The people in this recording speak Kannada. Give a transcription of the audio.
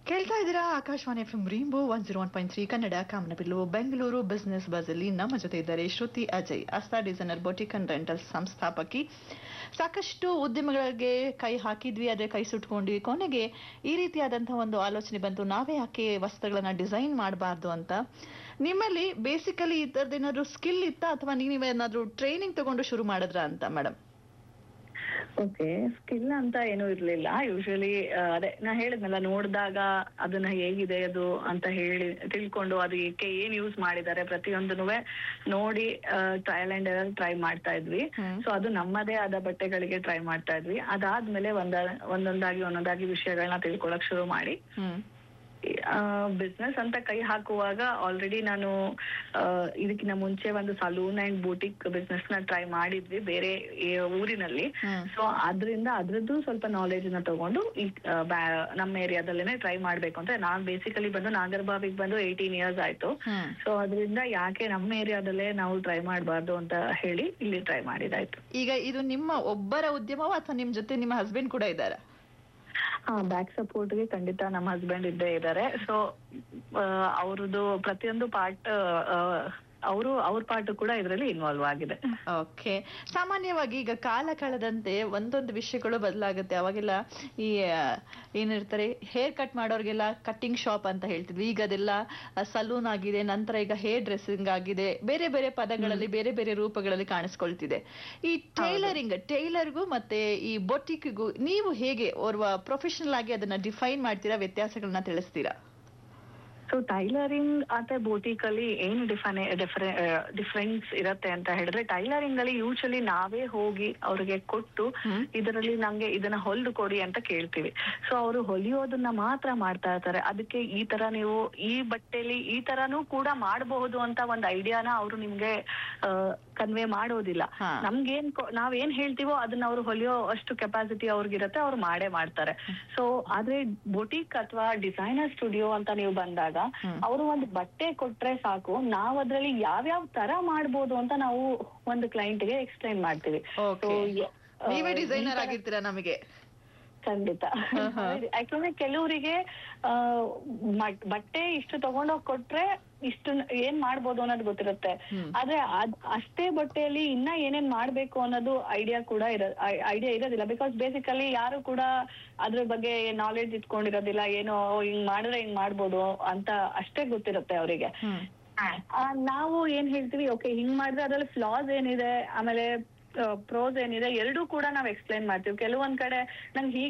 ಕೇಳ್ತಾ ಇದ್ದೀರಾ Akashvani F M rainbow one zero one point three Kannada ಕಾಮನಬಿಲ್ಲು ಬೆಂಗಳೂರು ಬಿಸ್ನೆಸ್ ಬಸ್ ಅಲ್ಲಿ ನಮ್ಮ ಜೊತೆ ಇದ್ದಾರೆ Shruti Ajay Astha designer boutique and rental ಸಂಸ್ಥಾಪಕಿ ಸಾಕಷ್ಟು ಉದ್ಯಮಗಳಿಗೆ ಕೈ ಹಾಕಿದ್ವಿ ಅದೇ ಕೈ ಸುಟ್ಕೊಂಡ್ವಿ ಕೊನೆಗೆ ಈ ರೀತಿಯಾದಂತಹ ಒಂದು ಆಲೋಚನೆ ಬಂತು ನಾವೇ ಯಾಕೆ ವಸ್ತ್ರಗಳನ್ನ ಡಿಸೈನ್ ಮಾಡಬಾರ್ದು ಅಂತ ನಿಮ್ಮಲ್ಲಿ ಬೇಸಿಕಲಿ ಈ ಥರದ್ದು ಏನಾದ್ರು ಸ್ಕಿಲ್ ಇತ್ತಾ ಅಥವಾ ನೀವೇನಾದ್ರೂ ಟ್ರೈನಿಂಗ್ ತಗೊಂಡು ಶುರು ಮಾಡಿದ್ರಾ ಅಂತ ಮೇಡಮ್ ಓಕೆ ಸ್ಕಿಲ್ ಅಂತ ಏನೂ ಇರ್ಲಿಲ್ಲ ಯೂಶಲಿ ಅದೇ ನಾ ಹೇಳಿದ್ನಲ್ಲ ನೋಡಿದಾಗ ಅದನ್ನ ಹೇಗಿದೆ ಅದು ಅಂತ ಹೇಳಿ ತಿಳ್ಕೊಂಡು ಅದು ಏಕೆ ಏನ್ ಯೂಸ್ ಮಾಡಿದ್ದಾರೆ ಪ್ರತಿಯೊಂದನ್ನು ನೋಡಿ ಟ್ರಯಲ್ ಅಂಡ್ ಎರರ್ ಟ್ರೈ ಮಾಡ್ತಾ ಇದ್ವಿ ಹ್ಮ್. ಸೊ ಅದು ನಮ್ಮದೇ ಆದ ಬಟ್ಟೆಗಳಿಗೆ ಟ್ರೈ ಮಾಡ್ತಾ ಇದ್ವಿ ಅದಾದ್ಮೇಲೆ ಒಂದ ಒಂದೊಂದಾಗಿ ಒಂದೊಂದಾಗಿ ವಿಷಯಗಳನ್ನ ತಿಳ್ಕೊಳಕ್ ಶುರು ಮಾಡಿ ಹ್ಮ್ ಬಿಸ್ನೆಸ್ ಅಂತ ಕೈ ಹಾಕುವಾಗ ಆಲ್ರೆಡಿ ನಾನು ಆ, ಇದಕ್ಕಿಂತ ಮುಂಚೆ ಒಂದು ಸಲೂನ್ ಅಂಡ್ ಬೂಟಿಕ್ ಬಿಸ್ನೆಸ್ ನ ಟ್ರೈ ಮಾಡಿದ್ವಿ ಬೇರೆ ಈ ಊರಿನಲ್ಲಿ ಹ್ಮ್. ಸೊ ಅದ್ರಿಂದ ಅದ್ರದ್ದು ಸ್ವಲ್ಪ ನಾಲೆಜ್ ನ ತಗೊಂಡು ಈ ಆ, ಬ್ಯಾ- ನಮ್ಮ ಏರಿಯಾದಲ್ಲೇನೆ ಟ್ರೈ ಮಾಡ್ಬೇಕು ಅಂತ ನಾನ್ ಬೇಸಿಕಲಿ ಬಂದು ನಾಗರಬಾವಿಗೆ ಬಂದು ಏಯ್ಟೀನ್ ಇಯರ್ಸ್ ಆಯ್ತು ಹ್ಮ್ ಸೊ ಅದರಿಂದ ಯಾಕೆ ನಮ್ಮ ಏರಿಯಾದಲ್ಲೇ ನಾವು ಟ್ರೈ ಮಾಡಬಾರ್ದು ಅಂತ ಹೇಳಿ ಇಲ್ಲಿ ಟ್ರೈ ಮಾಡಿದಾಯ್ತು ಈಗ ಇದು ನಿಮ್ಮ ಒಬ್ಬರ ಉದ್ಯಮವ ಅಥವಾ ನಿಮ್ ಜೊತೆ ನಿಮ್ಮ ಹಸ್ಬೆಂಡ್ ಕೂಡ ಇದ್ದಾರಾ ಹಾ ಬ್ಯಾಕ್ ಸಪೋರ್ಟ್ಗೆ ಖಂಡಿತ ನಮ್ಮ ಹಸ್ಬೆಂಡ್ ಇದ್ದೇ ಇದ್ದಾರೆ ಸೊ ಅವ್ರದ್ದು ಪ್ರತಿಯೊಂದು ಪಾರ್ಟ್ ಅವರು ಅವ್ರ ಪಾರ್ಟ್ ಕೂಡ ಇದರಲ್ಲಿ ಇನ್ವಾಲ್ವ್ ಆಗಿದೆ ಓಕೆ ಸಾಮಾನ್ಯವಾಗಿ ಈಗ ಕಾಲ ಕಳೆದಂತೆ ಒಂದೊಂದು ವಿಷಯಗಳು ಬದಲಾಗುತ್ತೆ ಅವಾಗೆಲ್ಲ ಈ ಆ, ಏನಿರ್ತಾರೆ ಹೇರ್ ಕಟ್ ಮಾಡೋರ್ಗೆಲ್ಲ ಕಟ್ಟಿಂಗ್ ಶಾಪ್ ಅಂತ ಹೇಳ್ತಿದ್ವಿ ಈಗ ಅದೆಲ್ಲ ಸಲೂನ್ ಆಗಿದೆ ನಂತರ ಈಗ ಹೇರ್ ಡ್ರೆಸ್ಸಿಂಗ್ ಆಗಿದೆ ಬೇರೆ ಬೇರೆ ಪದಗಳಲ್ಲಿ ಬೇರೆ ಬೇರೆ ರೂಪಗಳಲ್ಲಿ ಕಾಣಿಸ್ಕೊಳ್ತಿದೆ ಈ ಟೈಲರಿಂಗ್ ಟೈಲರ್ಗೂ ಮತ್ತೆ ಈ ಬೊಟಿಕ್ಗೂ ನೀವು ಹೇಗೆ ಓರ್ವ ಪ್ರೊಫೆಷನಲ್ ಆಗಿ ಅದನ್ನ ಡಿಫೈನ್ ಮಾಡ್ತೀರಾ ವ್ಯತ್ಯಾಸಗಳನ್ನ ತಿಳಿಸ್ತೀರಾ ಸೊ ಟೈಲರಿಂಗ್ ಮತ್ತೆ ಬೋಟಿಕ್ ಅಲ್ಲಿ ಏನು ಡಿಫನೆ ಡಿಫರೆನ್ಸ್ ಇರತ್ತೆ ಅಂತ ಹೇಳಿದ್ರೆ ಟೈಲರಿಂಗ್ ಅಲ್ಲಿ ಯೂಶಲಿ ನಾವೇ ಹೋಗಿ ಅವ್ರಿಗೆ ಕೊಟ್ಟು ಹ್ಮ್. ಇದರಲ್ಲಿ ನಂಗೆ ಇದನ್ನ ಹೊಲ್ದು ಕೊಡಿ ಅಂತ ಕೇಳ್ತೀವಿ ಸೊ ಅವರು ಹೊಲಿಯೋದನ್ನ ಮಾತ್ರ ಮಾಡ್ತಾ ಇರ್ತಾರೆ ಅದಕ್ಕೆ ಈ ತರ ನೀವು ಈ ಬಟ್ಟೆಲಿ ಈ ತರಾನು ಕೂಡ ಮಾಡಬಹುದು ಅಂತ ಒಂದು ಐಡಿಯಾನ ಅವರು ನಿಮ್ಗೆ ಕನ್ವೆ ಮಾಡೋದಿಲ್ಲ ಹಾ. ನಮ್ಗೇನ್ ಕೊ- ನಾವೇನ್ ಹೇಳ್ತೀವೋ ಅದನ್ನ ಅವ್ರು ಹೊಲಿಯೋ ಅಷ್ಟು ಕೆಪಾಸಿಟಿ ಅವ್ರಿಗಿರತ್ತೆ ಅವ್ರು ಮಾಡೇ ಮಾಡ್ತಾರೆ ಸೊ ಆದ್ರೆ ಬೊಟಿಕ್ ಅಥವಾ ಡಿಸೈನರ್ ಸ್ಟುಡಿಯೋ ಅಂತ ನೀವು ಬಂದಾಗ ಹ್ಮ್. ಅವರು ಒಂದು ಬಟ್ಟೆ ಕೊಟ್ರೆ ಸಾಕು ನಾವ್ ಅದ್ರಲ್ಲಿ ಯಾವ್ಯಾವ ತರ ಮಾಡ್ಬೋದು ಅಂತ ನಾವು ಒಂದು client ಗೆ ಎಕ್ಸ್ಪ್ಲೈನ್ ಮಾಡ್ತೀವಿ ಓಕೆ So, ಯ- ಆ, ನೀವೇ ಈ ಡಿಸೈನರ್ ತರ- ಆಗಿರ್ತೀರಾ ನಮಗೆ ಖಂಡಿತ ಆಹಾ. ಯಾಕಂದ್ರೆ ಕೆಲವರಿಗೆ ಆ, ಮ- ಬಟ್ಟೆ ಇಷ್ಟು ತಗೊಂಡೋಗ್ ಕೊಟ್ರೆ ಇಷ್ಟು ಏನ್ ಮಾಡ್ಬೋದು ಅನ್ನೋದು ಗೊತ್ತಿರುತ್ತೆ ಹ್ಮ್. ಆದ್ರೆ ಅದ್ ಅಷ್ಟೇ ಬಟ್ಟೆಯಲ್ಲಿ ಇನ್ನ ಏನೇನ್ ಮಾಡ್ಬೇಕು ಅನ್ನೋದು ಐಡಿಯಾ ಕೂಡ ಇರ ಐಡಿಯಾ ಇರೋದಿಲ್ಲ ಬಿಕಾಸ್ ಬೇಸಿಕಲಿ ಯಾರು ಕೂಡ ಅದ್ರ ಬಗ್ಗೆ ನಾಲೆಡ್ಜ್ ಇಟ್ಕೊಂಡಿರೋದಿಲ್ಲ ಏನೋ ಹಿಂಗ್ ಮಾಡಿದ್ರೆ ಹಿಂಗ್ ಮಾಡ್ಬೋದು ಅಂತ ಅಷ್ಟೇ ಗೊತ್ತಿರುತ್ತೆ ಅವರಿಗೆ ಹ್ಮ್ ನಾವು ಏನ್ ಹೇಳ್ತೀವಿ ಓಕೆ ಹಿಂಗ್ ಮಾಡಿದ್ರೆ ಅದ್ರಲ್ಲಿ ಫ್ಲಾಸ್ ಏನಿದೆ ಆಮೇಲೆ ಪ್ರೋಸ್ ಏನಿದೆ ಎರಡೂ ಕೂಡ ನಾವ್ ಎಕ್ಸ್ಪ್ಲೈನ್ ಮಾಡ್ತೀವಿ ಕೆಲವೊಂದ್ ಕಡೆ ನಂಗೆ ಹೀಗ್